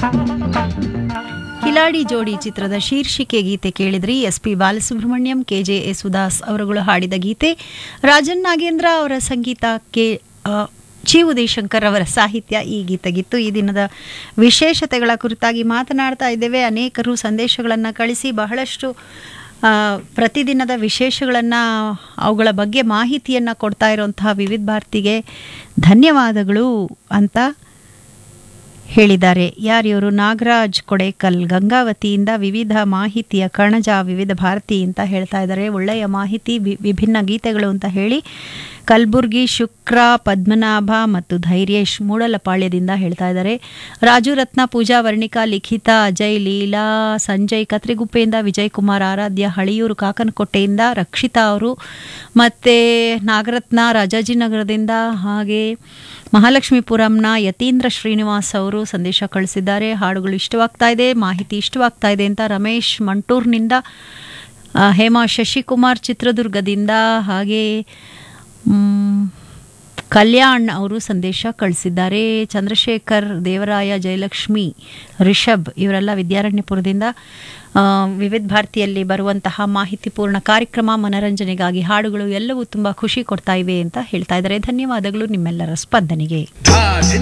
ಕಿಲಾಡಿ ಜೋಡಿ ಚಿತ್ರದ ಶೀರ್ಷಿಕೆ ಗೀತೆ ಕೇಳಿದ್ರಿ S P Balasubrahmanyam K J Yesudas ಅವರುಗಳು ಹಾಡಿದ ಗೀತೆ ರಾಜನ್ ನಾಗೇಂದ್ರ ಅವರ ಸಂಗೀತ ಕೆ ಆ, ಚಿ ಉದಯಶಂಕರ್ ಅವರ ಸಾಹಿತ್ಯ ಈ ಗೀತೆಗಿತ್ತು ಈ ದಿನದ ವಿಶೇಷತೆಗಳ ಕುರಿತಾಗಿ ಮಾತನಾಡ್ತಾ ಇದ್ದೇವೆ ಅನೇಕರು ಸಂದೇಶಗಳನ್ನು ಕಳಿಸಿ ಬಹಳಷ್ಟು ಆ, ಪ್ರತಿದಿನದ ವಿಶೇಷಗಳನ್ನು ಅವುಗಳ ಬಗ್ಗೆ ಮಾಹಿತಿಯನ್ನು ಕೊಡ್ತಾ ಇರುವಂತಹ ವಿವಿಧ ಭಾರತಿಗೆ ಧನ್ಯವಾದಗಳು ಅಂತ ಹೇಳಿದ್ದಾರೆ ಯಾರಿವರು ನಾಗರಾಜ್ ಕೊಡೇಕಲ್ ಗಂಗಾವತಿಯಿಂದ ವಿವಿಧ ಮಾಹಿತಿಯ ಕಣಜ ವಿವಿಧ ಭಾರತಿ ಅಂತ ಹೇಳ್ತಾ ಇದ್ದಾರೆ ಒಳ್ಳೆಯ ಮಾಹಿತಿ ವಿ- ವಿಭಿನ್ನ ಗೀತೆಗಳು ಅಂತ ಹೇಳಿ ಕಲಬುರ್ಗಿ ಶುಕ್ರ ಪದ್ಮನಾಭ ಮತ್ತು ಧೈರ್ಯೇಶ್ ಮೂಡಲಪಾಳ್ಯದಿಂದ ಹೇಳ್ತಾ ಇದ್ದಾರೆ ರಾಜು ರತ್ನ ಪೂಜಾ ವರ್ಣಿಕಾ ಲಿಖಿತ ಅಜಯ್ ಲೀಲಾ ಸಂಜಯ್ ಕತ್ರಿಗುಪ್ಪೆಯಿಂದ ವಿಜಯ್ ಕುಮಾರ್ ಆರಾಧ್ಯ ಹಳಿಯೂರು ಕಾಕನಕೊಟ್ಟೆಯಿಂದ ರಕ್ಷಿತಾ ಅವರು ಮತ್ತು ನಾಗರತ್ನ ರಾಜಾಜಿನಗರದಿಂದ ಹಾಗೆ ಮಹಾಲಕ್ಷ್ಮೀಪುರಂನ ಯತೀಂದ್ರ ಶ್ರೀನಿವಾಸ್ ಅವರು ಸಂದೇಶ ಕಳಿಸಿದ್ದಾರೆ ಹಾಡುಗಳು ಇಷ್ಟವಾಗ್ತಾ ಇದೆ ಮಾಹಿತಿ ಇಷ್ಟವಾಗ್ತಾ ಇದೆ ಅಂತ ರಮೇಶ್ ಮಂಟೂರ್ನಿಂದ ಆ, ಹೇಮಾ ಶಶಿಕುಮಾರ್ ಚಿತ್ರದುರ್ಗದಿಂದ ಹಾಗೆ ಮ್, ಕಲ್ಯಾಣ್ ಅವರು ಸಂದೇಶ ಕಳಿಸಿದ್ದಾರೆ ಚಂದ್ರಶೇಖರ್ ದೇವರಾಯ ಜಯಲಕ್ಷ್ಮಿ ರಿಷಬ್ ಇವರೆಲ್ಲ ವಿದ್ಯಾರಣ್ಯಪುರದಿಂದ ಆ, ವಿವಿಧ ಭಾರತಿಯಲ್ಲಿ ಬರುವಂತಹ ಮಾಹಿತಿಪೂರ್ಣ ಕಾರ್ಯಕ್ರಮ ಮನರಂಜನೆಗಾಗಿ ಹಾಡುಗಳು ಎಲ್ಲವೂ ತುಂಬ ಖುಷಿ ಕೊಡ್ತಾ ಇವೆ ಅಂತ ಹೇಳ್ತಾ ಇದ್ದಾರೆ ಧನ್ಯವಾದಗಳು ನಿಮ್ಮೆಲ್ಲರ ಸ್ಪಂದನೆಗೆ ಧಾಜಿನ